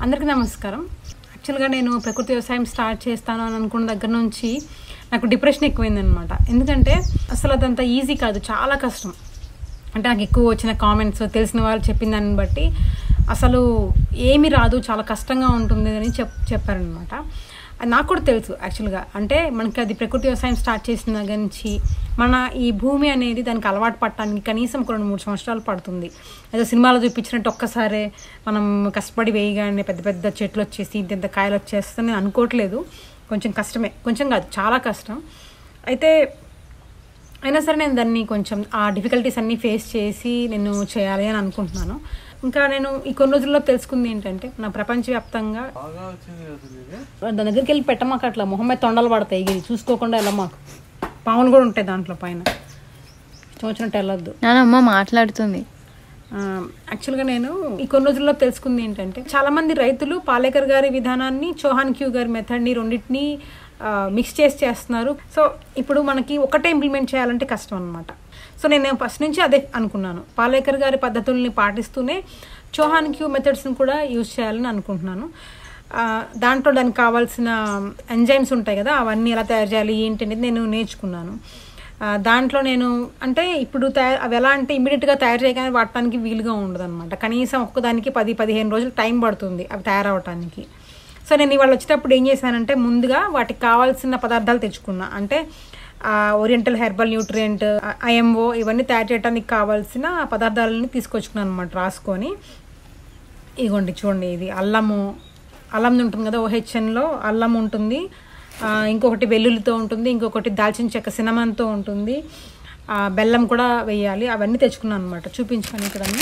అందరికీ నమస్కారం యాక్చువల్గా నేను ప్రకృతి వ్యవసాయం స్టార్ట్ చేస్తాను అని అనుకున్న దగ్గర నుంచి నాకు డిప్రెషన్ ఎక్కువైందనమాట ఎందుకంటే అసలు అదంత ఈజీ కాదు చాలా కష్టం అంటే నాకు ఎక్కువ వచ్చిన కామెంట్స్ తెలిసిన వాళ్ళు చెప్పిన దాన్ని బట్టి అసలు ఏమి రాదు చాలా కష్టంగా ఉంటుంది అని చెప్ చెప్పారనమాట అది నాకు కూడా తెలుసు యాక్చువల్గా అంటే మనకి అది ప్రకృతి వ్యవసాయం స్టార్ట్ చేసిన దగ్గర నుంచి మన ఈ భూమి అనేది దానికి అలవాటు పడటానికి కనీసం ఒక రెండు మూడు సంవత్సరాలు పడుతుంది ఏదో సినిమాలో చూపించినట్టు ఒక్కసారే మనం కష్టపడి వేయగానే పెద్ద పెద్ద చెట్లు వచ్చేసి ఇంత ఇంత కాయలు వచ్చేస్తాయని నేను అనుకోవట్లేదు కొంచెం కష్టమే కొంచెం కాదు చాలా కష్టం అయితే అయినా సరే నేను దాన్ని కొంచెం ఆ డిఫికల్టీస్ అన్నీ ఫేస్ చేసి నేను చేయాలి అని అనుకుంటున్నాను ఇంకా నేను ఈ కొన్ని రోజుల్లో తెలుసుకుంది ఏంటంటే నా ప్రపంచవ్యాప్తంగా బాగా వచ్చింది అసలు ఇది దాని దగ్గరికి వెళ్ళి పెట్టమాక అట్లా మొహమ్మద్ తొండలు పడతాయి ఇది చూసుకోకుండా వెళ్ళమాకు పాములు కూడా ఉంటాయి దాంట్లో పైన చూసినట్టు వెళ్ళొద్దు నానమ్మ మాట్లాడుతుంది ఆ, యాక్చువల్గా నేను ఈ కొన్ని రోజుల్లో తెలుసుకుంది ఏంటంటే చాలా మంది రైతులు పాలేకర్ గారి విధానాన్ని చౌహాన్ క్యూ గారి మెథడ్ని రెండింటిని మిక్స్ చేసి చేస్తున్నారు సో ఇప్పుడు మనకి ఒకటే ఇంప్లిమెంట్ చేయాలంటే కష్టం అనమాట సో నేను ఫస్ట్ నుంచి అదే అనుకున్నాను పాలేకర్ గారి పద్ధతుల్ని పాటిస్తూనే చౌహాన్ క్యూ మెథడ్స్ని కూడా యూజ్ చేయాలని అనుకుంటున్నాను ఆ, దాంట్లో దానికి కావాల్సిన ఎంజైమ్స్ ఉంటాయి కదా అవన్నీ ఎలా తయారు చేయాలి ఏంటి అనేది నేను నేర్చుకున్నాను ఆ, దాంట్లో నేను అంటే ఇప్పుడు తయారు అవి ఎలా అంటే ఇమీడియట్గా తయారు చేయగానే వాడటానికి వీలుగా ఉండదు అనమాట కనీసం ఒక్కదానికి పది పదిహేను రోజులు టైం పడుతుంది అవి తయారవటానికి సో నేను ఇవాళ వచ్చేటప్పుడు ఏం చేశానంటే ముందుగా వాటికి కావాల్సిన పదార్థాలు తెచ్చుకున్నా అంటే ఓరియంటల్ హెర్బల్ న్యూట్రియంట్ ఐఎంఓ ఇవన్నీ తయారు చేయడానికి కావాల్సిన పదార్థాలని తీసుకొచ్చుకున్నాను అనమాట రాసుకొని ఇగోండి చూడండి ఇది అల్లము అల్లం ఉంటుంది కదా ఓహెచ్ఎన్లో అల్లం ఉంటుంది ఆ, ఇంకొకటి వెల్లుల్లితో ఉంటుంది ఇంకొకటి దాల్చిన చెక్క సినమన్తో ఉంటుంది ఆ, బెల్లం కూడా వేయాలి అవన్నీ తెచ్చుకున్నాను అనమాట చూపించాను ఇక్కడ అన్ని.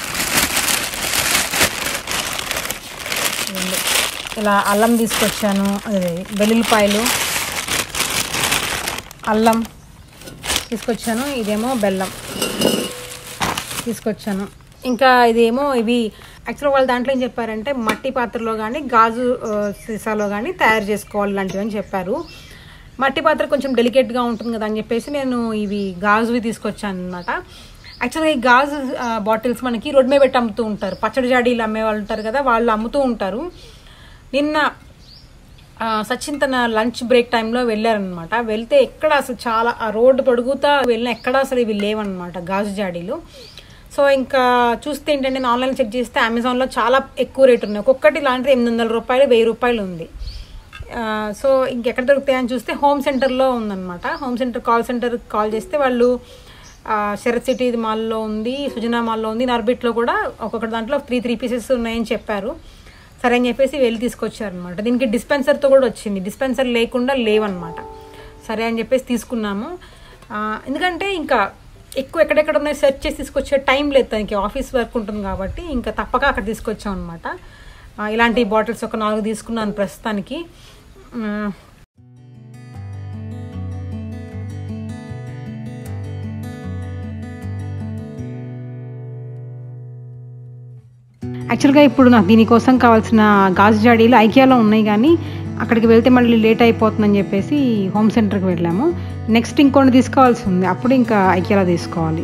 ఇదిగోండి. ఇలా అల్లం తీసుకొచ్చాను అదే వెల్లుల్లిపాయలు అల్లం తీసుకొచ్చాను ఇదేమో బెల్లం తీసుకొచ్చాను ఇంకా ఇదేమో ఇవి యాక్చువల్గా వాళ్ళు దాంట్లో ఏం చెప్పారంటే మట్టి పాత్రలో కానీ గాజు ఆ, సీసాలో కానీ తయారు చేసుకోవాలి లాంటివి అని చెప్పారు మట్టి పాత్ర కొంచెం డెలికేట్గా ఉంటుంది కదా అని చెప్పేసి నేను ఇవి గాజువి తీసుకొచ్చాను అనమాట యాక్చువల్గా ఈ గాజు బాటిల్స్ మనకి రోడ్ మీద పెట్టి అమ్ముతూ ఉంటారు పచ్చడి జాడీలు అమ్మే వాళ్ళు ఉంటారు కదా వాళ్ళు అమ్ముతూ ఉంటారు నిన్న ఆ, సచిన్ తన లంచ్ బ్రేక్ టైంలో వెళ్ళారనమాట వెళ్తే ఎక్కడ అసలు చాలా ఆ రోడ్డు పొడుగుతా వెళ్ళిన ఎక్కడ అసలు ఇవి లేవన్నమాట గాజు జాడీలు సో ఇంకా చూస్తే ఏంటంటే నేను ఆన్లైన్ చెక్ చేస్తే అమెజాన్లో చాలా ఎక్కువ రేట్ ఉన్నాయి ఒక్కొక్కటి లాంటిది ఎనిమిది వందల రూపాయలు వెయ్యి రూపాయలు ఉంది ఆ, సో ఇంకెక్కడ దొరుకుతాయని చూస్తే హోమ్ సెంటర్లో ఉందన్నమాట home centre call centre call చేస్తే వాళ్ళు ఆ, శరత్ సిటీ మాల్లో ఉంది సుజనా మాల్లో ఉంది నర్బిట్లో కూడా ఒక్కొక్క దాంట్లో త్రీ త్రీ పీసెస్ ఉన్నాయని చెప్పారు సరే అని చెప్పేసి వెళ్ళి తీసుకొచ్చారనమాట దీనికి డిస్పెన్సర్తో కూడా వచ్చింది డిస్పెన్సర్ లేకుండా లేవన్నమాట సరే అని చెప్పేసి తీసుకున్నాము ఆ, ఎందుకంటే ఇంకా ఎక్కువ ఎక్కడెక్కడ ఉన్నాయి సెర్చ్ చేసి తీసుకొచ్చే టైం లేదు తనకి ఆఫీస్ వర్క్ ఉంటుంది కాబట్టి ఇంకా తప్పక అక్కడ తీసుకొచ్చాం అనమాట ఇలాంటి బాటిల్స్ ఒక నాలుగు తీసుకున్నాను ప్రస్తుతానికి ఆ, యాక్చువల్గా ఇప్పుడు నాకు దీనికోసం కావాల్సిన గాజు జాడీలు ఐకియాలో ఉన్నాయి కానీ అక్కడికి వెళ్తే మళ్ళీ లేట్ అయిపోతుందని చెప్పేసి హోమ్ సెంటర్కి వెళ్ళాము నెక్స్ట్ ఇంకొన్ని తీసుకోవాల్సి ఉంది అప్పుడు ఇంకా ఐకియాలో తీసుకోవాలి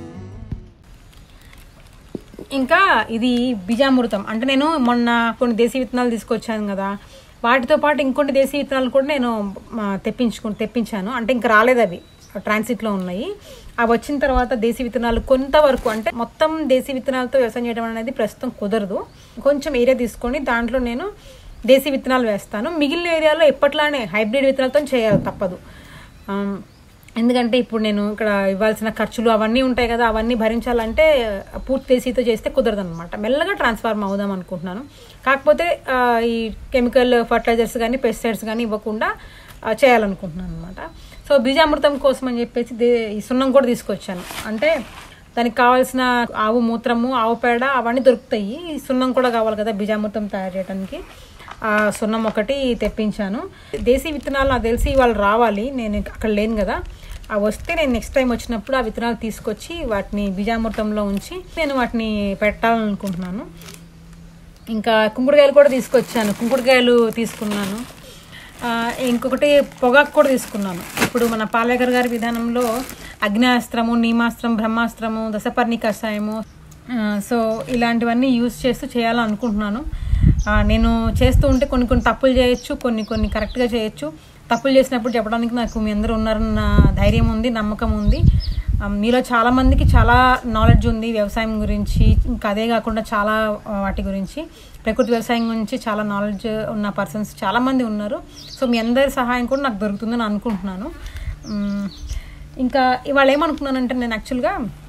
ఇంకా ఇది బీజామృతం అంటే నేను మొన్న కొన్ని దేశీ విత్తనాలు తీసుకొచ్చాను కదా వాటితో పాటు ఇంకొన్ని దేశీ విత్తనాలు కూడా నేను ఆ, తెప్పించుకు తెప్పించాను అంటే ఇంకా రాలేదు అవి ట్రాన్సిట్లో ఉన్నాయి అవి వచ్చిన తర్వాత దేశీ విత్తనాలు కొంతవరకు అంటే మొత్తం దేశీ విత్తనాలతో వ్యవసాయం చేయడం అనేది ప్రస్తుతం కుదరదు కొంచెం ఏరియా తీసుకొని దాంట్లో నేను దేశీ విత్తనాలు వేస్తాను మిగిలిన ఏరియాలో ఎప్పట్లానే హైబ్రిడ్ విత్తనాలతో చేయాలి తప్పదు ఆమ్, ఎందుకంటే ఇప్పుడు నేను ఇక్కడ ఇవ్వాల్సిన ఖర్చులు అవన్నీ ఉంటాయి కదా అవన్నీ భరించాలంటే పూర్తి దేశీతో చేస్తే కుదరదు అనమాట మెల్లగా ట్రాన్స్ఫార్మ్ అవుదాం అనుకుంటున్నాను కాకపోతే ఆ, ఈ కెమికల్ ఫర్టిలైజర్స్ కానీ పెస్టిసైడ్స్ కానీ ఇవ్వకుండా ఆ, చేయాలనుకుంటున్నాను అనమాట సో బీజామృతం కోసం అని చెప్పేసి దే- ఈ సున్నం కూడా తీసుకొచ్చాను అంటే దానికి కావాల్సిన ఆవు మూత్రము ఆవు పేడ అవన్నీ దొరుకుతాయి ఈ సున్నం కూడా కావాలి కదా బీజామృతం తయారు చేయడానికి ఆ సున్నం ఒకటి తెప్పించాను దేశీ విత్తనాలు నాకు తెలిసి వాళ్ళు రావాలి నేను అక్కడ లేను కదా అవి వస్తే నేను నెక్స్ట్ టైం వచ్చినప్పుడు ఆ విత్తనాలు తీసుకొచ్చి వాటిని బీజామృతంలో ఉంచి నేను వాటిని పెట్టాలనుకుంటున్నాను ఇంకా కుంకుడుకాయలు కూడా తీసుకొచ్చాను కుంకుడుకాయలు తీసుకున్నాను ఆ, ఇంకొకటి పొగాకు కూడా తీసుకున్నాను ఇప్పుడు మన పాలేకర్ గారి విధానంలో అగ్నాస్త్రము నీమాస్త్రం బ్రహ్మాస్త్రము దశపర్ణి కషాయము ఆ, సో ఇలాంటివన్నీ యూజ్ చేస్తూ చేయాలనుకుంటున్నాను ఆ, నేను చేస్తూ ఉంటే కొన్ని కొన్ని తప్పులు చేయొచ్చు కొన్ని కొన్ని కరెక్ట్గా చేయొచ్చు తప్పులు చేసినప్పుడు చెప్పడానికి నాకు మీ అందరూ ఉన్నారన్న ధైర్యం ఉంది నమ్మకం ఉంది ఆ, మీలో చాలామందికి చాలా నాలెడ్జ్ ఉంది వ్యవసాయం గురించి ఇంకా అదే కాకుండా చాలా ఆ, వాటి గురించి ప్రకృతి వ్యవసాయం గురించి చాలా నాలెడ్జ్ ఉన్న పర్సన్స్ చాలామంది ఉన్నారు సో మీ అందరి సహాయం కూడా నాకు దొరుకుతుందని అనుకుంటున్నాను మ్, ఇంకా ఇవాళ ఏమనుకున్నానంటే నేను యాక్చువల్గా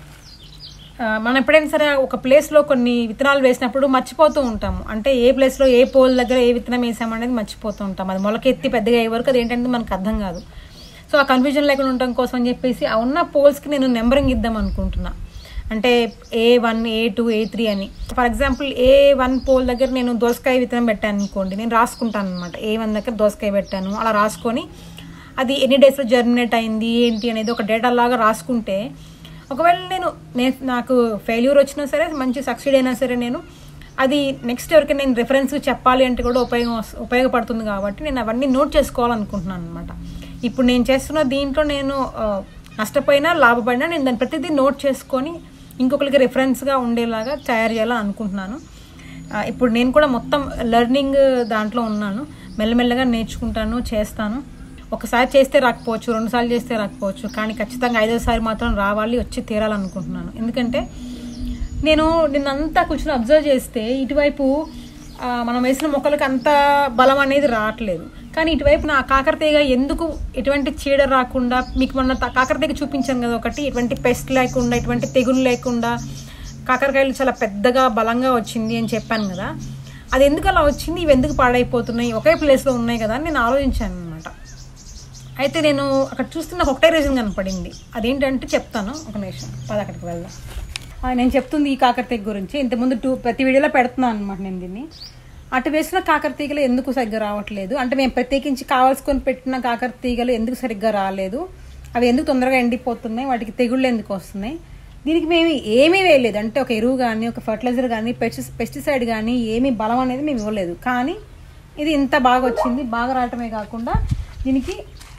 ఆ, మనం ఎప్పుడైనా సరే ఒక ప్లేస్లో కొన్ని విత్తనాలు వేసినప్పుడు మర్చిపోతూ ఉంటాము అంటే ఏ ప్లేస్లో ఏ పోల్ దగ్గర ఏ విత్తనం వేసామనేది మర్చిపోతూ ఉంటాం అది మొలకెత్తి పెద్దగా అయ్యే వరకు అది ఏంటంటే మనకు అర్థం కాదు సో ఆ కన్ఫ్యూజన్ లేకుండా ఉండటం కోసం అని చెప్పేసి ఆ ఉన్న పోల్స్కి నేను నెంబరింగ్ ఇద్దాం అనుకుంటున్నా అంటే A one A two A three అని for example A one pole దగ్గర నేను దోసకాయ విత్తనం పెట్టాను అనుకోండి నేను రాసుకుంటాను అనమాట ఏ వన్ దగ్గర దోసకాయ పెట్టాను అలా రాసుకొని అది ఎన్ని డేస్లో జర్మినేట్ అయింది ఏంటి అనేది ఒక డేటా లాగా రాసుకుంటే ఒకవేళ నేను నేను నాకు ఫెయిల్యూర్ వచ్చినా సరే మంచి సక్సీడ్ అయినా సరే నేను అది నెక్స్ట్ ఎవరికి నేను రిఫరెన్స్ చెప్పాలి అంటే కూడా ఉపయోగం వస్- ఉపయోగపడుతుంది కాబట్టి నేను అవన్నీ నోట్ చేసుకోవాలనుకుంటున్నాను అనమాట ఇప్పుడు నేను చేస్తున్న దీంట్లో నేను ఆ, నష్టపోయినా లాభపడినా నేను దాని ప్రతిదీ నోట్ చేసుకొని ఇంకొకరికి రిఫరెన్స్గా ఉండేలాగా తయారు చేయాలని అనుకుంటున్నాను ఆ, ఇప్పుడు నేను కూడా మొత్తం లెర్నింగ్ దాంట్లో ఉన్నాను మెల్లమెల్లగా నేర్చుకుంటాను చేస్తాను ఒకసారి చేస్తే రాకపోవచ్చు రెండుసార్లు చేస్తే రాకపోవచ్చు కానీ ఖచ్చితంగా ఐదోసారి మాత్రం రావాలి వచ్చి తీరాలనుకుంటున్నాను ఎందుకంటే నేను నిన్నంతా కూర్చొని అబ్జర్వ్ చేస్తే ఇటువైపు ఆ, మనం వేసిన మొక్కలకు అంత బలం అనేది రావట్లేదు కానీ ఇటువైపు నా కాకరతీగ ఎందుకు ఎటువంటి చీడ రాకుండా మీకు మొన్న త- కాకరతీగ చూపించాను కదా ఒకటి ఎటువంటి పెస్ట్ లేకుండా ఎటువంటి తెగులు లేకుండా కాకరకాయలు చాలా పెద్దగా బలంగా వచ్చింది అని చెప్పాను కదా అది ఎందుకు అలా వచ్చింది ఇవి ఎందుకు పాడైపోతున్నాయి ఒకే ప్లేస్లో ఉన్నాయి కదా అని నేను ఆలోచించాను అనమాట అయితే నేను అక్కడ చూస్తున్న నాకు ఒకటే రీజన్ కనపడింది అదేంటంటే చెప్తాను ఒక నిమిషం పద అక్కడికి వెళ్దాం ఆ, నేను చెప్తుంది ఈ కాకరతీగ గురించి ఇంతకుముందు టూ ప్రతి వీడియోలో పెడుతున్నాను అనమాట నేను దీన్ని అటు వేసిన కాకరతీగలు ఎందుకు సరిగ్గా రావట్లేదు అంటే మేము ప్రత్యేకించి కావాల్సుకొని పెట్టిన కాకరతీగలు ఎందుకు సరిగ్గా రాలేదు అవి ఎందుకు తొందరగా ఎండిపోతున్నాయి వాటికి తెగుళ్ళు ఎందుకు వస్తున్నాయి దీనికి మేము ఏమీ వేయలేదు అంటే ఒక ఎరువు కానీ ఒక ఫర్టిలైజర్ కానీ పెస్టి పెస్టిసైడ్ కానీ ఏమీ బలం అనేది మేము ఇవ్వలేదు కానీ ఇది ఇంత బాగా వచ్చింది బాగా రావటమే కాకుండా దీనికి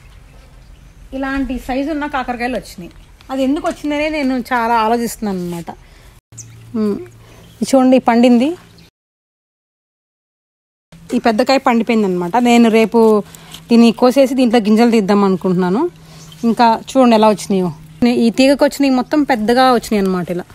ఇలాంటి సైజు ఉన్న కాకరకాయలు వచ్చినాయి అది ఎందుకు వచ్చిందనే నేను చాలా ఆలోచిస్తున్నాను అనమాట చూడండి పండింది ఈ పెద్దకాయ పండిపోయింది అనమాట నేను రేపు దీన్ని కోసేసి దీంట్లో గింజలు తీద్దాం అనుకుంటున్నాను ఇంకా చూడండి ఎలా వచ్చినాయో ఈ తీగకు వచ్చినాయి మొత్తం పెద్దగా వచ్చినాయి అనమాట ఇలా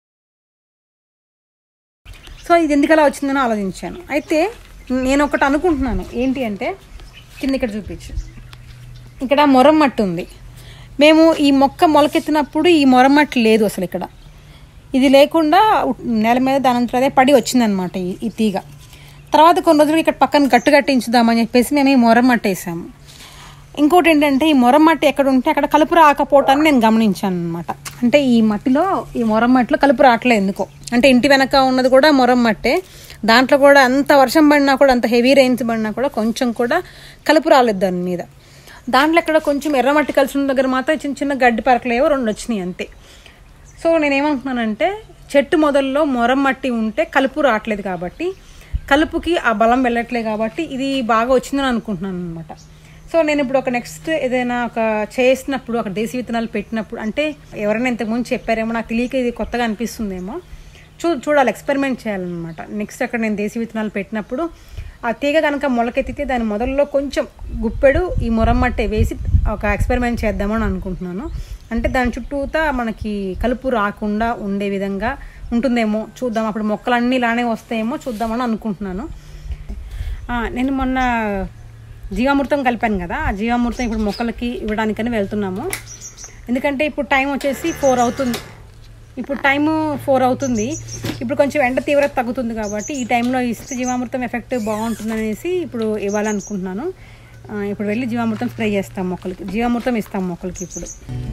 సో ఇది ఎందుకు అలా వచ్చిందని ఆలోచించాను అయితే నేను ఒకటి అనుకుంటున్నాను ఏంటి అంటే కింద ఇక్కడ చూపించు ఇక్కడ మొరమ్మట్టు ఉంది మేము ఈ మొక్క మొలకెత్తినప్పుడు ఈ మొరమ్మట్టు లేదు అసలు ఇక్కడ ఇది లేకుండా ఉ- నేల మీద దానంతరం అదే పడి వచ్చిందనమాట ఈ ఈ తీగ తర్వాత కొన్ని రోజులు ఇక్కడ పక్కన గట్టు కట్టించుదామని చెప్పేసి మేము ఈ మొరమ్మట్టు వేసాము ఇంకోటి ఏంటంటే ఈ మొరమట్టి ఎక్కడ ఉంటే అక్కడ కలుపు రాకపోవటాన్ని నేను గమనించాను అనమాట అంటే ఈ మట్టిలో ఈ మొరమట్టిలో కలుపు రావట్లేదు ఎందుకో అంటే ఇంటి వెనక ఉన్నది కూడా మొరమట్టే దాంట్లో కూడా అంత వర్షం పడినా కూడా అంత హెవీ రైన్స్ పడినా కూడా కొంచెం కూడా కలుపు రాలేదు దాని మీద దాంట్లో ఎక్కడ కొంచెం ఎర్రమట్టి కలిసి ఉన్న దగ్గర మాత్రం చిన్న చిన్న గడ్డి పరకలేవో రెండు వచ్చినాయి అంతే సో నేనేమంటున్నానంటే చెట్టు మొదల్లో మొరం మట్టి ఉంటే కలుపు రావట్లేదు కాబట్టి కలుపుకి ఆ బలం వెళ్ళట్లేదు కాబట్టి ఇది బాగా వచ్చిందని అనుకుంటున్నాను అనమాట సో నేను ఇప్పుడు ఒక నెక్స్ట్ ఏదైనా ఒక చేసినప్పుడు ఒక దేశీ విత్తనాలు పెట్టినప్పుడు అంటే ఎవరైనా ఇంతకుముందు చెప్పారేమో నాకు తెలియక ఇది కొత్తగా అనిపిస్తుందేమో చూ చూడాలి ఎక్స్పెరిమెంట్ చేయాలన్నమాట నెక్స్ట్ అక్కడ నేను దేశీ విత్తనాలు పెట్టినప్పుడు ఆ తీగ కనుక మొలకెత్తితే దాని మొదల్లో కొంచెం గుప్పెడు ఈ మురమ్మట్టే వేసి ఒక ఎక్స్పెరిమెంట్ చేద్దామని అనుకుంటున్నాను అంటే దాని చుట్టూతా మనకి కలుపు రాకుండా ఉండే విధంగా ఉంటుందేమో చూద్దాం అప్పుడు మొక్కలన్నీ ఇలానే వస్తాయేమో చూద్దామని అనుకుంటున్నాను ఆ, నేను మొన్న జీవామృతం కలిపాను కదా ఆ జీవామృతం ఇప్పుడు మొక్కలకి ఇవ్వడానికని వెళ్తున్నాము ఎందుకంటే ఇప్పుడు టైం వచ్చేసి ఫోర్ అవుతుంది ఇప్పుడు టైము ఫోర్ అవుతుంది ఇప్పుడు కొంచెం ఎండ తీవ్రత తగ్గుతుంది కాబట్టి ఈ టైంలో ఇస్తే జీవామృతం ఎఫెక్ట్ బాగుంటుంది అనేసి ఇప్పుడు ఇవ్వాలనుకుంటున్నాను ఆ, ఇప్పుడు వెళ్ళి జీవామృతం స్ప్రే చేస్తాం మొక్కలకి జీవామృతం ఇస్తాం మొక్కలకి ఇప్పుడు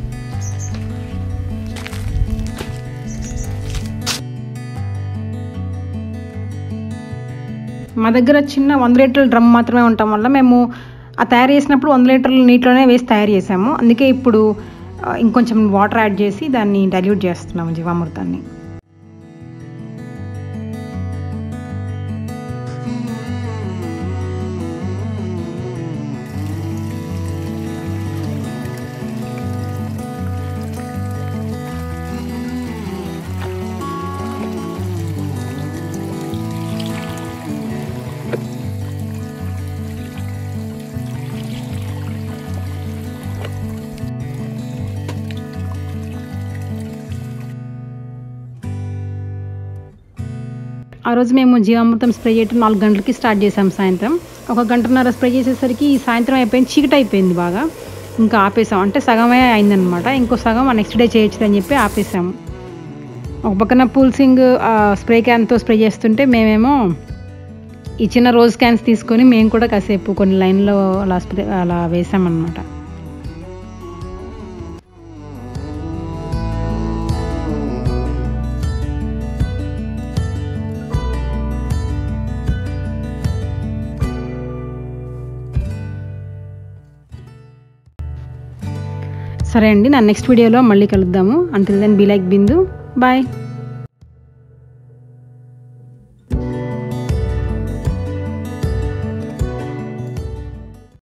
మా దగ్గర చిన్న వంద లీటర్ల డ్రమ్ మాత్రమే ఉండటం వల్ల మేము ఆ తయారు చేసినప్పుడు వంద లీటర్ల నీటిలోనే వేసి తయారు చేసాము అందుకే ఇప్పుడు ఆ, ఇంకొంచెం వాటర్ యాడ్ చేసి దాన్ని డైల్యూట్ చేస్తున్నాము జీవామృతాన్ని ఆ రోజు మేము జీవామృతం స్ప్రే చేయటం నాలుగు గంటలకి స్టార్ట్ చేసాం సాయంత్రం ఒక గంటన్నర స్ప్రే చేసేసరికి ఈ సాయంత్రం అయిపోయింది చీకటి అయిపోయింది బాగా ఇంకా ఆపేసాం అంటే సగమే అయిందనమాట ఇంకో సగం నెక్స్ట్ డే చేయొచ్చు అని చెప్పి ఆపేసాము ఒక పక్కన పూల్సింగ్ స్ప్రే క్యాన్తో స్ప్రే చేస్తుంటే మేమేమో ఈ చిన్న రోజ్ క్యాన్స్ తీసుకొని మేము కూడా కాసేపు కొన్ని లైన్లో అలా స్ప్రే అలా వేసామన్నమాట సరే అండి నా నెక్స్ట్ వీడియోలో మళ్ళీ కలుద్దాము until then be like Bindu bye